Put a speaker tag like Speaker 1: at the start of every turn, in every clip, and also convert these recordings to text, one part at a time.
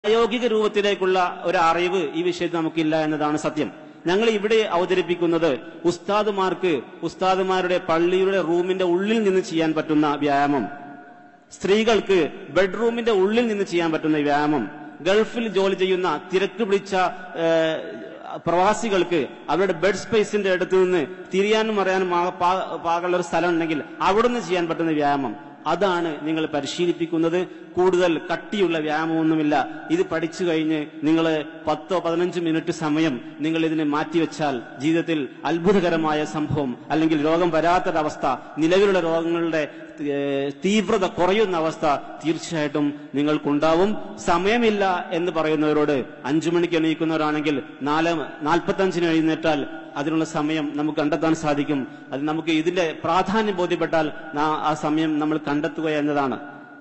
Speaker 1: പ്രായോഗിക രൂപത്തിലേക്കുള്ള ഒരു അറിവ് ഈ വിഷയത്തിൽ നമുക്കില്ല എന്നതാണ് സത്യം ഞങ്ങൾ ഇവിടെ അവതരിപ്പിക്കുന്നത് ഉസ്താദുമാർക്ക് ഉസ്താദുമാരുടെ പള്ളിയുടെ റൂമിന്റെ ഉള്ളിൽ നിന്ന് ചെയ്യാൻ പറ്റുന്ന വ്യായാമം സ്ത്രീകൾക്ക് ബെഡ്റൂമിന്റെ ഉള്ളിൽ നിന്ന് ചെയ്യാൻ പറ്റുന്ന വ്യായാമം ഗൾഫിൽ ജോലി ചെയ്യുന്ന തിരക്ക് പിടിച്ച ഏഹ്, പ്രവാസികൾക്ക് അവരുടെ ബെഡ് സ്പേസിന്റെ അടുത്ത് നിന്ന് തിരിയാനും അറിയാനും ആ- പാ- പാകമുള്ള ഒരു സ്ഥലം ഉണ്ടെങ്കിൽ അവിടെ നിന്ന് ചെയ്യാൻ പറ്റുന്ന വ്യായാമം അതാണ് നിങ്ങൾ പരിശീലിപ്പിക്കുന്നത് കൂടുതൽ കട്ടിയുള്ള വ്യായാമമൊന്നുമില്ല ഇത് പഠിച്ചു കഴിഞ്ഞ് നിങ്ങൾ പത്തോ പതിനഞ്ച് മിനിറ്റ് സമയം നിങ്ങൾ ഇതിനെ മാറ്റിവെച്ചാൽ ജീവിതത്തിൽ അത്ഭുതകരമായ സംഭവം അല്ലെങ്കിൽ രോഗം വരാത്തൊരവസ്ഥ നിലവിലുള്ള രോഗങ്ങളുടെ ഏഹ്, തീവ്രത കുറയുന്ന അവസ്ഥ തീർച്ചയായിട്ടും നിങ്ങൾക്കുണ്ടാവും സമയമില്ല എന്ന് പറയുന്നവരോട് അഞ്ചു മണിക്ക് എണീക്കുന്നവരാണെങ്കിൽ നാല് നാൽപ്പത്തഞ്ചിന് എഴുന്നേറ്റാൽ അതിനുള്ള സമയം നമുക്ക് കണ്ടെത്താൻ സാധിക്കും അത് നമുക്ക് ഇതിന്റെ പ്രാധാന്യം ബോധ്യപ്പെട്ടാൽ നാ- ആ സമയം നമ്മൾ കണ്ടെത്തുക എന്നതാണ്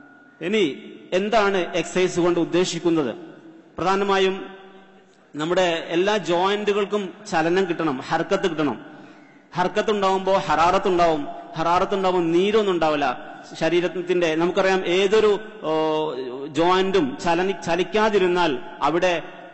Speaker 1: ഇനി എന്താണ് എക്സസൈസ് കൊണ്ട് ഉദ്ദേശിക്കുന്നത് പ്രധാനമായും നമ്മുടെ എല്ലാ ജോയിന്റുകൾക്കും ചലനം കിട്ടണം ഹർക്കത്ത് കിട്ടണം ഹർക്കത്ത് ഉണ്ടാവുമ്പോൾ ഹറാറത്ത് ഉണ്ടാവും ഹറാറത്ത് ഉണ്ടാവും നീരൊന്നും ഉണ്ടാവില്ല ശരീരത്തിന്റെ നമുക്കറിയാം ഏതൊരു ഓ, ജോയിന്റും ചലനി ചലിക്കാതിരുന്നാൽ അവിടെ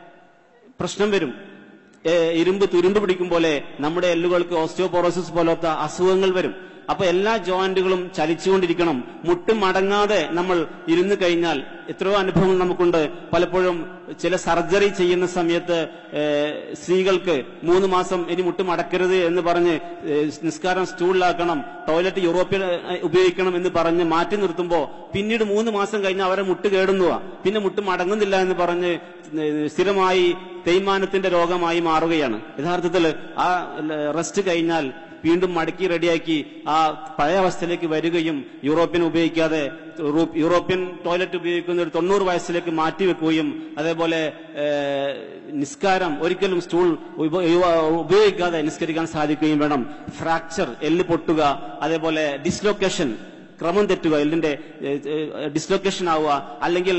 Speaker 1: പ്രശ്നം വരും ഏ, ഇരുമ്പ് തുരുമ്പ് പിടിക്കും പോലെ നമ്മുടെ എല്ലുകൾക്ക് ഓസ്റ്റിയോപോറോസിസ് പോലത്തെ അസുഖങ്ങൾ വരും അപ്പൊ എല്ലാ ജോയിന്റുകളും ചലിച്ചുകൊണ്ടിരിക്കണം മുട്ടും മടങ്ങാതെ നമ്മൾ ഇരുന്ന് കഴിഞ്ഞാൽ എത്രയോ അനുഭവങ്ങൾ നമുക്കുണ്ട് പലപ്പോഴും ചില സർജറി ചെയ്യുന്ന സമയത്ത് ഏ, സ്ത്രീകൾക്ക് മൂന്ന് മാസം ഇനി മുട്ട് മടക്കരുത് എന്ന് പറഞ്ഞ് ഏ, നിസ്കാരം സ്റ്റൂളിലാക്കണം ടോയ്ലറ്റ് യൂറോപ്യൻ ഏ, ഉപയോഗിക്കണം എന്ന് പറഞ്ഞ് മാറ്റി നിർത്തുമ്പോ പിന്നീട് മൂന്ന് മാസം കഴിഞ്ഞ് അവരെ മുട്ട് കേടുന്നുവാ പിന്നെ മുട്ട് മടങ്ങുന്നില്ല എന്ന് പറഞ്ഞ് ഏ, സ്ഥിരമായി തേയ്മാനത്തിന്റെ രോഗമായി മാറുകയാണ് യഥാർത്ഥത്തിൽ ആ റെസ്റ്റ് കഴിഞ്ഞാൽ വീണ്ടും മടക്കി റെഡിയാക്കി ആ പഴയ അവസ്ഥയിലേക്ക് വരികയും യൂറോപ്യൻ ഉപയോഗിക്കാതെ യൂറോ- യൂറോപ്യൻ ടോയ്ലറ്റ് ഉപയോഗിക്കുന്ന ഒരു തൊണ്ണൂറ് വയസ്സിലേക്ക് മാറ്റിവെക്കുകയും അതേപോലെ ഏഹ്, നിസ്കാരം ഒരിക്കലും സ്റ്റൂൾ ഉപ- ഉപയോഗിക്കാതെ നിസ്കരിക്കാൻ സാധിക്കുകയും വേണം ഫ്രാക്ചർ എല്ല് പൊട്ടുക അതേപോലെ ഡിസ്ലൊക്കേഷൻ ക്രമം തെറ്റുക എല്ലിന്റെ ഡിസ്ലൊക്കേഷൻ ആവുക അല്ലെങ്കിൽ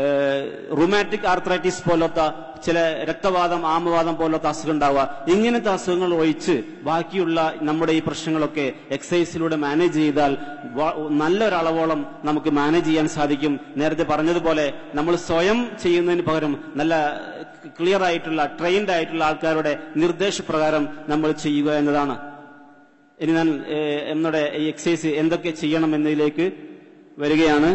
Speaker 1: റുമാറ്റിക് ആർത്രൈറ്റിസ് പോലത്തെ ചില രക്തവാദം ആമവാദം പോലത്തെ അസുഖം ഉണ്ടാവുക ഇങ്ങനത്തെ അസുഖങ്ങൾ ഒഴിച്ച് ബാക്കിയുള്ള നമ്മുടെ ഈ പ്രശ്നങ്ങളൊക്കെ എക്സസൈസിലൂടെ മാനേജ് ചെയ്താൽ വ- നല്ലൊരളവോളം നമുക്ക് മാനേജ് ചെയ്യാൻ സാധിക്കും നേരത്തെ പറഞ്ഞതുപോലെ നമ്മൾ സ്വയം ചെയ്യുന്നതിന് പകരം നല്ല ക്ലിയർ ആയിട്ടുള്ള ട്രെയിൻഡ് ആയിട്ടുള്ള ആൾക്കാരുടെ നിർദ്ദേശപ്രകാരം നമ്മൾ ചെയ്യുക എന്നതാണ് ഇനി ഞാൻ ഏഹ്, നമ്മുടെ ഈ എക്സസൈസ് എന്തൊക്കെ ചെയ്യണം എന്നതിലേക്ക് വരികയാണ്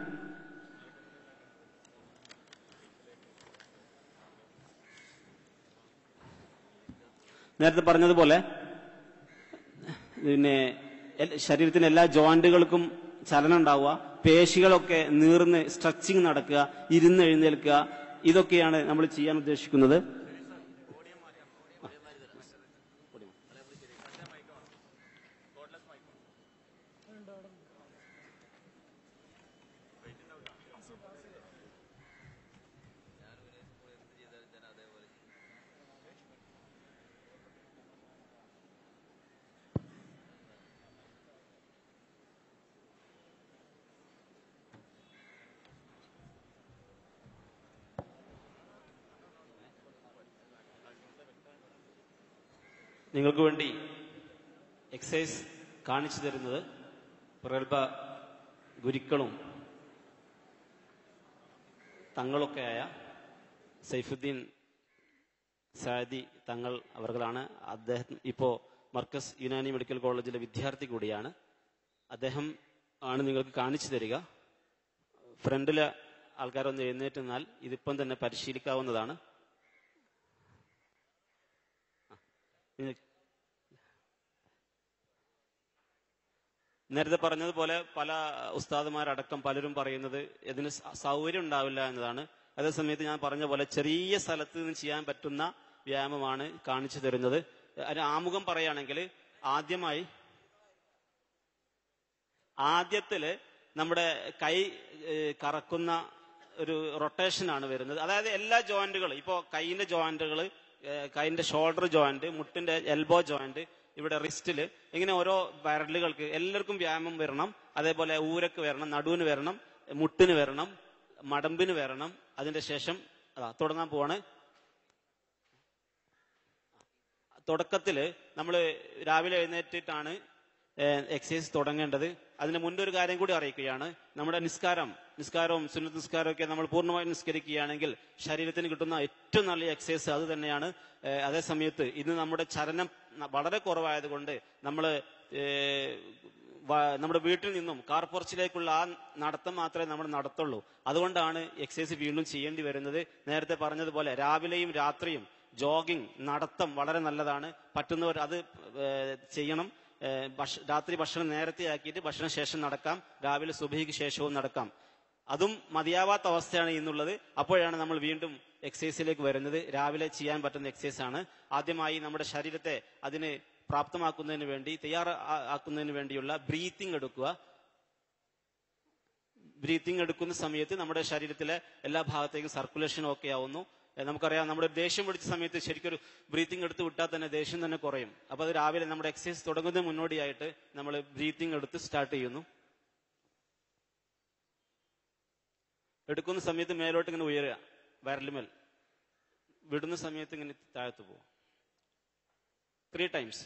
Speaker 1: നേരത്തെ പറഞ്ഞതുപോലെ പിന്നെ എൽ- ശരീരത്തിന്റെ എല്ലാ ജോയിന്റുകൾക്കും ചലനം ഉണ്ടാവുക പേശികളൊക്കെ നീർന്ന് സ്ട്രെച്ചിങ് നടക്കുക ഇരുന്ന് എഴുന്നേൽക്കുക ഇതൊക്കെയാണ് നമ്മൾ ചെയ്യാൻ ഉദ്ദേശിക്കുന്നത് നിങ്ങൾക്ക് വേണ്ടി എക്സസൈസ് കാണിച്ചു തരുന്നത് പ്രഗത്ഭ ഗുരുക്കളും തങ്ങളൊക്കെയായ സൈഫുദ്ദീൻ സാദി തങ്ങൾ അവർകളാണ് അദ്ദേഹം ഇപ്പോ മർക്കസ് യുനാനി മെഡിക്കൽ കോളേജിലെ വിദ്യാർത്ഥി കൂടിയാണ് അദ്ദേഹം ആണ് നിങ്ങൾക്ക് കാണിച്ചു തരിക ഫ്രണ്ടിലെ ആൾക്കാരൊന്ന് എഴുന്നേറ്റ് നിന്നാൽ ഇതിപ്പം തന്നെ പരിശീലിക്കാവുന്നതാണ് ഇനി നേരത്തെ പറഞ്ഞതുപോലെ പല ഉസ്താദുമാരടക്കം പലരും പറയുന്നത് ഇതിന് സ- സൗകര്യം ഉണ്ടാവില്ല എന്നതാണ് അതേസമയത്ത് ഞാൻ പറഞ്ഞ പോലെ ചെറിയ സ്ഥലത്ത് നിന്ന് ചെയ്യാൻ പറ്റുന്ന വ്യായാമമാണ് കാണിച്ചു തരുന്നത് ഒരു ആമുഖം പറയുകയാണെങ്കിൽ ആദ്യമായി ആദ്യത്തില് നമ്മുടെ കൈ ഏഹ്, കറക്കുന്ന ഒരു റൊട്ടേഷനാണ് വരുന്നത് അതായത് എല്ലാ ജോയിന്റുകളും ഇപ്പോ കൈയിന്റെ ജോയിന്റുകൾ കൈയിന്റെ ഷോൾഡർ ജോയിന്റ് മുട്ടിന്റെ എൽബോ ജോയിന്റ് ഇവിടെ റിസ്റ്റില് ഇങ്ങനെ ഓരോ വിരലുകൾക്ക് എല്ലാവർക്കും വ്യായാമം വരണം അതേപോലെ ഊരക്ക് വരണം നടുവിന് വരണം മുട്ടിന് വരണം മടമ്പിന് വരണം അതിന്റെ ശേഷം അതാ തുടങ്ങാൻ പോവാണ് തുടക്കത്തില് നമ്മൾ രാവിലെ എഴുന്നേറ്റിട്ടാണ് എക്സസൈസ് തുടങ്ങേണ്ടത് അതിന് മുൻപ് ഒരു കാര്യം കൂടി അറിയിക്കുകയാണ് നമ്മുടെ നിസ്കാരം നിസ്കാരവും സുന്നത്ത് നിസ്കാരവും ഒക്കെ നമ്മൾ പൂർണ്ണമായി നിസ്കരിക്കുകയാണെങ്കിൽ ശരീരത്തിന് കിട്ടുന്ന ഏറ്റവും നല്ല എക്സസൈസ് അത് തന്നെയാണ് ഏഹ് അതേ സമയത്ത് ഇന്ന് നമ്മുടെ ചലനം ന- വളരെ കുറവായതുകൊണ്ട് നമ്മൾ നമ്മുടെ വീട്ടിൽ നിന്നും കാർ പോർച്ചിലേക്കുള്ള ആ നടത്തം മാത്രമേ നമ്മൾ നടത്തുള്ളൂ അതുകൊണ്ടാണ് എക്സസൈസ് വീണ്ടും ചെയ്യേണ്ടി വരുന്നത് നേരത്തെ പറഞ്ഞതുപോലെ രാവിലെയും രാത്രിയും ജോഗിങ് നടത്തം വളരെ നല്ലതാണ് പറ്റുന്നവർ അത് ഏഹ് ചെയ്യണം ഏഹ് ഭക്ഷ- രാത്രി ഭക്ഷണം നേരത്തെ ആക്കിയിട്ട് ഭക്ഷണ ശേഷം നടക്കാം രാവിലെ സുബഹിക്ക് ശേഷവും നടക്കാം അതും മതിയാവാത്ത അവസ്ഥയാണ് ഇന്നുള്ളത് അപ്പോഴാണ് നമ്മൾ വീണ്ടും എക്സസൈസിലേക്ക് വരുന്നത് രാവിലെ ചെയ്യാൻ പറ്റുന്ന എക്സസൈസ് ആണ് ആദ്യമായി നമ്മുടെ ശരീരത്തെ അതിന് പ്രാപ്തമാക്കുന്നതിന് വേണ്ടി തയ്യാർ ആ- ആക്കുന്നതിന് വേണ്ടിയുള്ള ബ്രീത്തിങ് എടുക്കുക ബ്രീത്തിങ് എടുക്കുന്ന സമയത്ത് നമ്മുടെ ശരീരത്തിലെ എല്ലാ ഭാഗത്തേക്കും സർക്കുലേഷൻ ഒക്കെ ആവുന്നു ഏഹ് നമുക്കറിയാം നമ്മുടെ ദേഷ്യം പിടിച്ച സമയത്ത് ശരിക്കൊരു ബ്രീത്തിങ് എടുത്ത് വിട്ടാൽ തന്നെ ദേഷ്യം തന്നെ കുറയും അപ്പൊ അത് രാവിലെ നമ്മുടെ എക്സസൈസ് തുടങ്ങുന്നതിന് മുന്നോടിയായിട്ട് നമ്മൾ ബ്രീത്തിങ് എടുത്ത് സ്റ്റാർട്ട് ചെയ്യുന്നു എടുക്കുന്ന സമയത്ത് മേലോട്ട് ഇങ്ങനെ ഉയരുക വരലുമേൽ വിടുന്ന സമയത്ത് ഇങ്ങനെ താഴത്ത് പോകും three times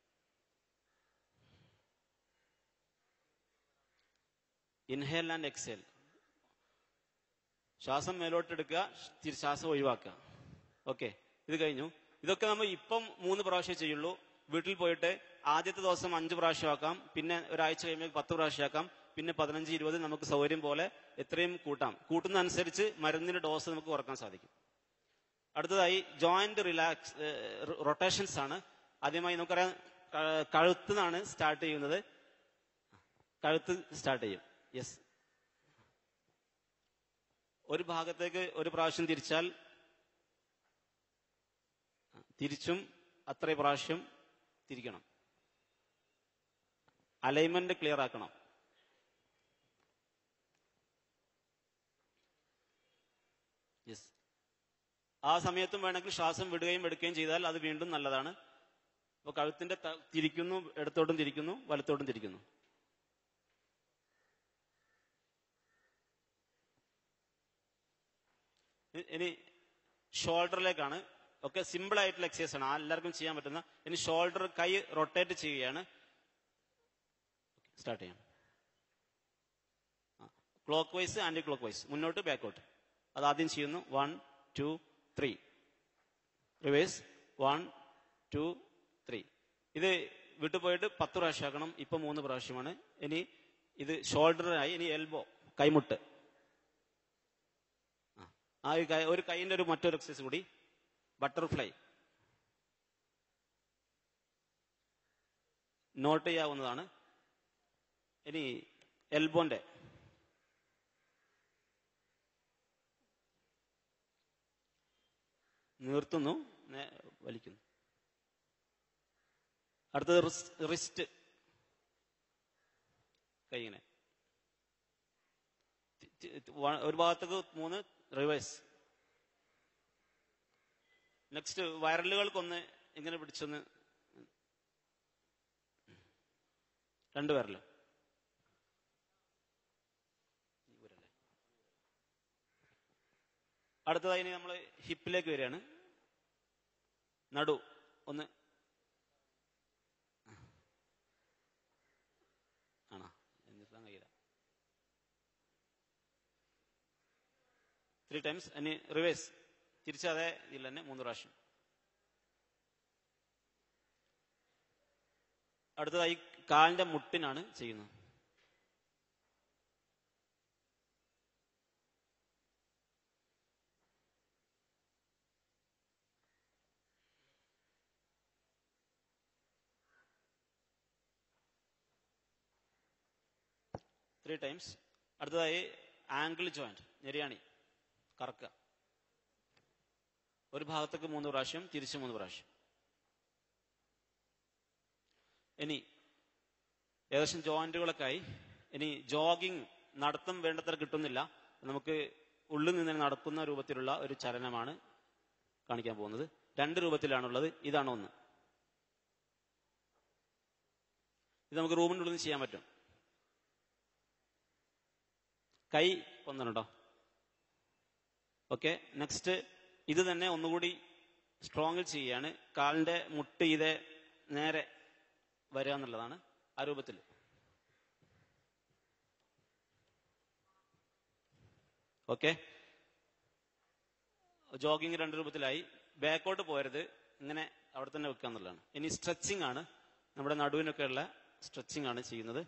Speaker 1: inhale and exhale ശ്വാസം മേലോട്ട് എടുക്കുക തിരി- ശ്വാസം ഒഴിവാക്കുക ഓക്കെ ഇത് കഴിഞ്ഞു ഇതൊക്കെ നമ്മൾ ഇപ്പം മൂന്ന് പ്രാവശ്യം ചെയ്യുള്ളൂ വീട്ടിൽ പോയിട്ട് ആദ്യത്തെ ദിവസം അഞ്ച് പ്രാവശ്യം ആക്കാം പിന്നെ ഒരാഴ്ച കഴിയുമ്പോൾ പത്ത് പ്രാവശ്യം ആക്കാം പിന്നെ പതിനഞ്ച് ഇരുപത് നമുക്ക് സൗകര്യം പോലെ എത്രയും കൂട്ടാം കൂട്ടുന്ന അനുസരിച്ച് മരുന്നിന്റെ ഡോസ് നമുക്ക് കുറക്കാൻ സാധിക്കും അടുത്തതായി ജോയിന്റ് റിലാക്സ് റൊട്ടേഷൻസ് ആണ് ആദ്യമായി നമുക്കറിയാം ക- കഴുത്തുനിന്നാണ് സ്റ്റാർട്ട് ചെയ്യുന്നത് കഴുത്ത് സ്റ്റാർട്ട് ചെയ്യും യെസ് ഒരു ഭാഗത്തേക്ക് ഒരു പ്രാവശ്യം തിരിച്ചാൽ തിരിച്ചും അത്ര പ്രാവശ്യം തിരിക്കണം അലൈൻമെന്റ് ക്ലിയർ ആക്കണം യെസ് ആ സമയത്തും വേണമെങ്കിൽ ശ്വാസം വിടുകയും എടുക്കുകയും ചെയ്താൽ അത് വീണ്ടും നല്ലതാണ് അപ്പൊ കഴുത്തിന്റെ ത- തിരിക്കുന്നു ഇടത്തോട്ടും തിരിക്കുന്നു വലത്തോട്ടും തിരിക്കുന്നു ഇ- ഇനി ഷോൾഡറിലേക്കാണ് ഒക്കെ സിമ്പിൾ ആയിട്ടുള്ള എക്സസൈസ് ആണ് ആ എല്ലാവർക്കും ചെയ്യാൻ പറ്റുന്ന ഇനി ഷോൾഡർ കൈ റൊട്ടേറ്റ് ചെയ്യുകയാണ് സ്റ്റാർട്ട് ചെയ്യാം clockwise anticlockwise മുന്നോട്ട് ബാക്കോട്ട് അത് ആദ്യം ചെയ്യുന്നു one two three reverse one two three ഇത് വിട്ടുപോയിട്ട് പത്ത് പ്രാവശ്യം ആക്കണം ഇപ്പൊ മൂന്ന് പ്രാവശ്യമാണ് ഇനി ഇത് ഷോൾഡറിനായി ഇനി എൽബോ കൈമുട്ട് ആ. ആ ഒരു കൈ- ഒരു കൈയിന്റെ ഒരു മറ്റൊരു എക്സസൈസ് കൂടി ബട്ടർഫ്ലൈ നോട്ട് ചെയ്യാവുന്നതാണ് ഇനി എൽബോന്റെ നീർത്തുന്നു നേ- വലിക്കുന്നു അടുത്തത് റിസ്റ്റ് കൈ ഇങ്ങനെ തി- തി- വ- ഒരു ഭാഗത്തേക്ക് മൂന്ന് റിവേഴ്സ് നെക്സ്റ്റ് വയറലുകൾക്കൊന്ന് ഇങ്ങനെ പിടിച്ചൊന്ന് രണ്ടു വിരല് അടുത്തതായി ഇനി നമ്മൾ ഹിപ്പിലേക്ക് വരികയാണ് നടു ഒന്ന് ആണോ നിർത്താൻ കഴിയില്ല ത്രീ ടൈംസ് ഇനി റിവേഴ്സ് തിരിച്ചതേ ഇതിൽ തന്നെ മൂന്ന് പ്രാവശ്യം അടുത്തതായി കാലിന്റെ മുട്ടിനാണ് ചെയ്യുന്നത് ത്രീ ടൈംസ് അടുത്തതായി ആംഗിൾ ജോയിന്റ് ഞെരിയാണി കറക്കുക ഒരു ഭാഗത്തേക്ക് മൂന്ന് പ്രാവശ്യം തിരിച്ച് മൂന്ന് പ്രാവശ്യം ഇനി ഏകദേശം ജോയിന്റുകളൊക്കെ ആയി ഇനി ജോഗിങ് നടത്തം വേണ്ടത്ര കിട്ടുന്നില്ല നമുക്ക് ഉള്ളിൽ നിന്ന് തന്നെ നടക്കുന്ന രൂപത്തിലുള്ള ഒരു ചലനമാണ് കാണിക്കാൻ പോകുന്നത് രണ്ട് രൂപത്തിലാണുള്ളത് ഇതാണ് ഒന്ന് ഇത് നമുക്ക് റൂമിൻ്റെ ഉള്ളിൽ നിന്ന് ചെയ്യാൻ പറ്റും കൈ പൊന്നണുണ്ടോ ഓക്കെ നെക്സ്റ്റ് ഇത് തന്നെ ഒന്നുകൂടി സ്ട്രോങ്ങിൽ ചെയ്യുകയാണ് കാലിന്റെ മുട്ട് ഇത് നേരെ വരിക എന്നുള്ളതാണ് ആ രൂപത്തിൽ ഓക്കെ ജോഗിങ് രണ്ട് രൂപത്തിലായി ബാക്കോട്ട് പോരുത് ഇങ്ങനെ അവിടെ തന്നെ വെക്കുക എന്നുള്ളതാണ് ഇനി സ്ട്രെച്ചിങ് ആണ് നമ്മുടെ നടുവിനൊക്കെ ഉള്ള സ്ട്രെച്ചിങ് ആണ് ചെയ്യുന്നത്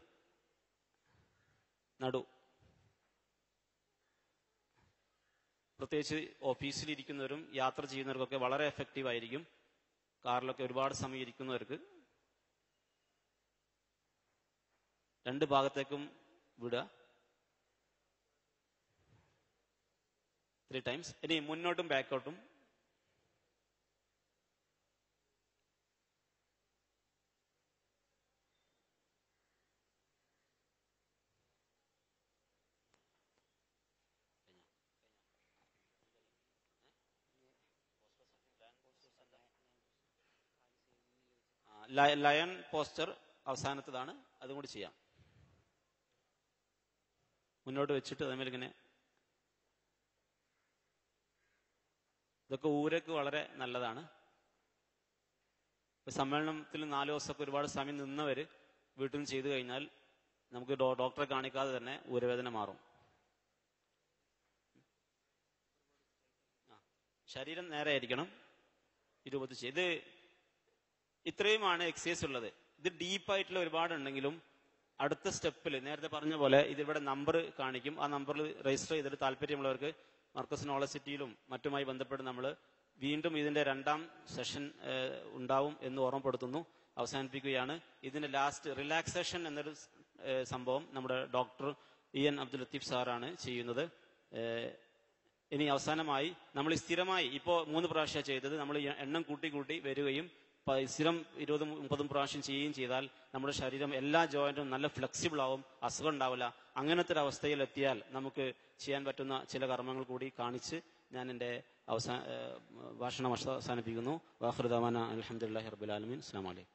Speaker 1: നടു പ്രത്യേകിച്ച് ഓഫീസിലിരിക്കുന്നവരും യാത്ര ചെയ്യുന്നവർക്കൊക്കെ വളരെ എഫക്റ്റീവ് ആയിരിക്കും കാറിലൊക്കെ ഒരുപാട് സമയം ഇരിക്കുന്നവർക്ക് രണ്ട് ഭാഗത്തേക്കും വിടുക ത്രീ ടൈംസ് ഇനി മുന്നോട്ടും ബാക്കോട്ടും ആ, ലയ- ലയൺ പോസ്റ്റർ അവസാനത്തതാണ് അതും കൂടി ചെയ്യാം മുന്നോട്ട് വെച്ചിട്ട് അതേമാതിരി ഇങ്ങനെ ഇതൊക്കെ ഊരക്ക് വളരെ നല്ലതാണ് ഇപ്പൊ സമ്മേളനത്തിൽ നാല് ദിവസമൊക്കെ ഒരുപാട് സമയം നിന്നവര് വീട്ടിൽ നിന്ന് ചെയ്തു കഴിഞ്ഞാൽ നമുക്ക് ഡോ- ഡോക്ടറെ കാണിക്കാതെ തന്നെ ഊരവേദന മാറും ആ, ശരീരം നേരെ ആയിരിക്കണം ഈ രൂപത്തിൽ ചെയ്ത് ഇത് ഇത്രയുമാണ് എക്സസൈസ് ഉള്ളത് ഇത് ഡീപ്പായിട്ടുള്ള ഒരുപാട് ഉണ്ടെങ്കിലും അടുത്ത സ്റ്റെപ്പിൽ നേരത്തെ പറഞ്ഞ പോലെ ഇതിവിടെ നമ്പർ കാണിക്കും ആ നമ്പറിൽ രജിസ്റ്റർ ചെയ്തിട്ട് താല്പര്യമുള്ളവർക്ക് മർക്കസ് നോളജ് സിറ്റിയിലും മറ്റുമായി ബന്ധപ്പെട്ട് നമ്മൾ വീണ്ടും ഇതിന്റെ രണ്ടാം സെഷൻ ഉണ്ടാവും എന്ന് ഓർമ്മപ്പെടുത്തുന്നു അവസാനിപ്പിക്കുകയാണ് ഇതിന്റെ ലാസ്റ്റ് റിലാക്സേഷൻ എന്നൊരു ഏഹ്, സംഭവം നമ്മുടെ doctor E N Abdul Latheef സാറാണ് ചെയ്യുന്നത് ഏഹ്, ഇനി അവസാനമായി നമ്മൾ ഈ സ്ഥിരമായി ഇപ്പോ മൂന്ന് പ്രാവശ്യം ചെയ്തത് നമ്മൾ ഈ എണ്ണം കൂട്ടി കൂട്ടി വരികയും പ- സ്ഥിരം ഇരുപതും മുപ്പതും പ്രാവശ്യം ചെയ്യുകയും ചെയ്താൽ നമ്മുടെ ശരീരം എല്ലാ ജോയിന്റും നല്ല ഫ്ലെക്സിബിൾ ആവും അസുഖം ഉണ്ടാവില്ല അങ്ങനത്തെ ഒരു അവസ്ഥയിൽ എത്തിയാൽ നമുക്ക് ചെയ്യാൻ പറ്റുന്ന ചില കർമ്മങ്ങൾ കൂടി കാണിച്ച് ഞാൻ എൻ്റെ അവസാന ഏഹ്, ഭാഷണം അവസാനിപ്പിക്കുന്നു വാഹൃദാന അലഹമുല്ലാ ഹർബുലാലമീൻ അസ്സാം വലൈക്കും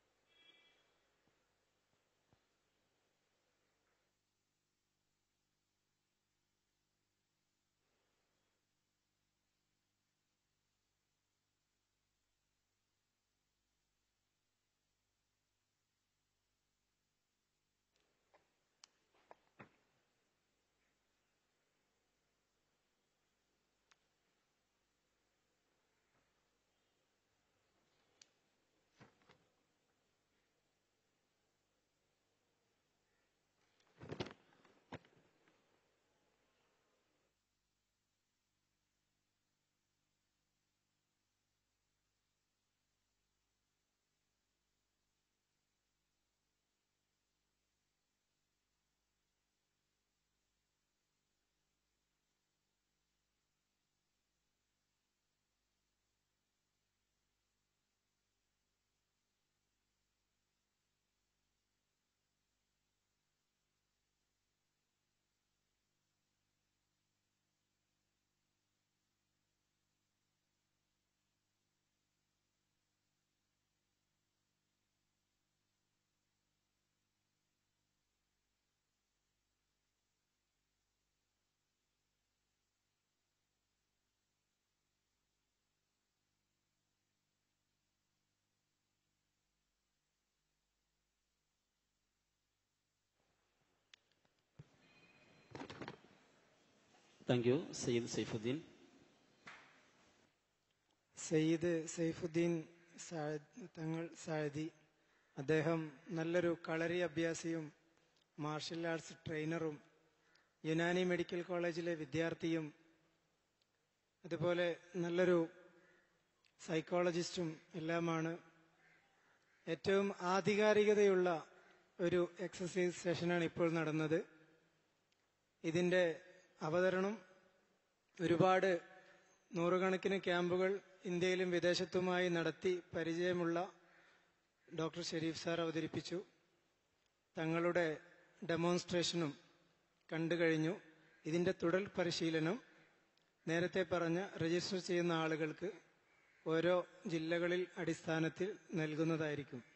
Speaker 1: താങ്ക് യു സയ്യിദ് സൈഫുദ്ദീൻ
Speaker 2: സയ്യിദ് സൈഫുദ്ദീൻ സാഴ- തങ്ങൾ സാഴതി അദ്ദേഹം നല്ലൊരു കളരി അഭ്യാസിയും മാർഷൽ ആർട്സ് ട്രെയിനറും യുനാനി മെഡിക്കൽ കോളേജിലെ വിദ്യാർത്ഥിയും അതുപോലെ നല്ലൊരു സൈക്കോളജിസ്റ്റും എല്ലാമാണ് ഏറ്റവും ആധികാരികതയുള്ള ഒരു എക്സസൈസ് സെഷനാണ് ഇപ്പോൾ നടന്നത് ഇതിന്റെ അവതരണം ഒരുപാട് നൂറുകണക്കിന് ക്യാമ്പുകൾ ഇന്ത്യയിലും വിദേശത്തുമായി നടത്തി പരിചയമുള്ള ഡോക്ടർ ഷെരീഫ് സാർ അവതരിപ്പിച്ചു തങ്ങളുടെ ഡെമോൺസ്ട്രേഷനും കണ്ടു കഴിഞ്ഞു ഇതിന്റെ തുടർ പരിശീലനം നേരത്തെ പറഞ്ഞ രജിസ്റ്റർ ചെയ്യുന്ന ആളുകൾക്ക് ഓരോ ജില്ലകളിൽ അടിസ്ഥാനത്തിൽ നൽകുന്നതായിരിക്കും